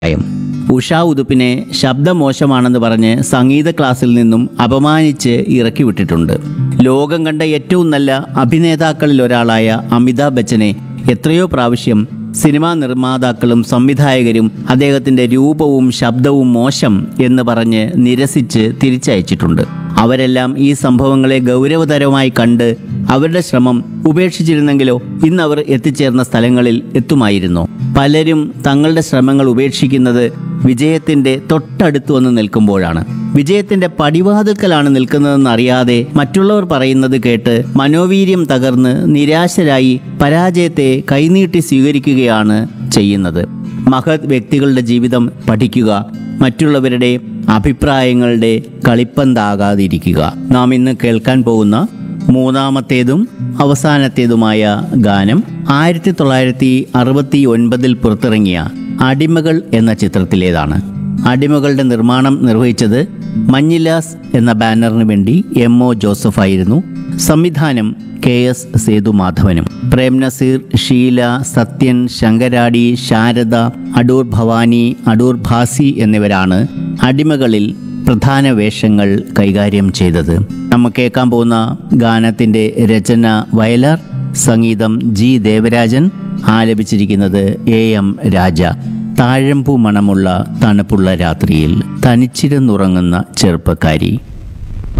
അഭിപ്രായം ഉഷ ഉതുപ്പിനെ ശബ്ദമോശമാണെന്ന് പറഞ്ഞ് സംഗീത ക്ലാസ്സിൽ നിന്നും അപമാനിച്ച് ഇറക്കി വിട്ടിട്ടുണ്ട് ലോകം കണ്ട ഏറ്റവും നല്ല അഭിനേതാക്കളിൽ ഒരാളായ അമിതാഭ് ബച്ചനെ എത്രയോ പ്രാവശ്യം സിനിമാ നിർമ്മാതാക്കളും സംവിധായകരും അദ്ദേഹത്തിൻ്റെ രൂപവും ശബ്ദവും മോശം എന്ന് പറഞ്ഞ് നിരസിച്ച് തിരിച്ചയച്ചിട്ടുണ്ട് അവരെല്ലാം ഈ സംഭവങ്ങളെ ഗൗരവതരമായി കണ്ട് അവരുടെ ശ്രമം ഉപേക്ഷിച്ചിരുന്നെങ്കിലോ ഇന്ന് അവർ എത്തിച്ചേർന്ന സ്ഥലങ്ങളിൽ എത്തുമായിരുന്നു പലരും തങ്ങളുടെ ശ്രമങ്ങൾ ഉപേക്ഷിക്കുന്നത് വിജയത്തിന്റെ തൊട്ടടുത്ത് വന്ന് നിൽക്കുമ്പോഴാണ് വിജയത്തിന്റെ പടിവാതിൽക്കലാണ് നിൽക്കുന്നതെന്ന് അറിയാതെ മറ്റുള്ളവർ പറയുന്നത് കേട്ട് മനോവീര്യം തകർന്ന് നിരാശരായി പരാജയത്തെ കൈനീട്ടി സ്വീകരിക്കുകയാണ് ചെയ്യുന്നത് മഹത് വ്യക്തികളുടെ ജീവിതം പഠിക്കുക മറ്റുള്ളവരുടെ അഭിപ്രായങ്ങളുടെ കളിപ്പന്താകാതിരിക്കുക നാം ഇന്ന് കേൾക്കാൻ പോകുന്ന മൂന്നാമത്തേതും അവസാനത്തേതുമായ ഗാനം ആയിരത്തി തൊള്ളായിരത്തി അറുപത്തി ഒൻപതിൽ പുറത്തിറങ്ങിയ അടിമകൾ എന്ന ചിത്രത്തിലേതാണ് അടിമകളുടെ നിർമ്മാണം നിർവഹിച്ചത് മഞ്ഞിലാസ് എന്ന ബാനറിന് വേണ്ടി എം ഒ ജോസഫ് ആയിരുന്നു സംവിധാനം കെ എസ് സേതുമാധവനും പ്രേം നസീർ ഷീല സത്യൻ ശങ്കരാടി ശാരദ അടൂർ ഭവാനി അടൂർ ഭാസി എന്നിവരാണ് അടിമകളിൽ പ്രധാന വേഷങ്ങൾ കൈകാര്യം ചെയ്തത് നമ്മൾ കേൾക്കാൻ പോകുന്ന ഗാനത്തിൻ്റെ രചന വയലാർ സംഗീതം ജി ദേവരാജൻ ആലപിച്ചിരിക്കുന്നത് എ എം രാജ താഴമ്പൂ മണമുള്ള തണുപ്പുള്ള രാത്രിയിൽ തനിച്ചിരുന്നുറങ്ങുന്ന ചെറുപ്പക്കാരി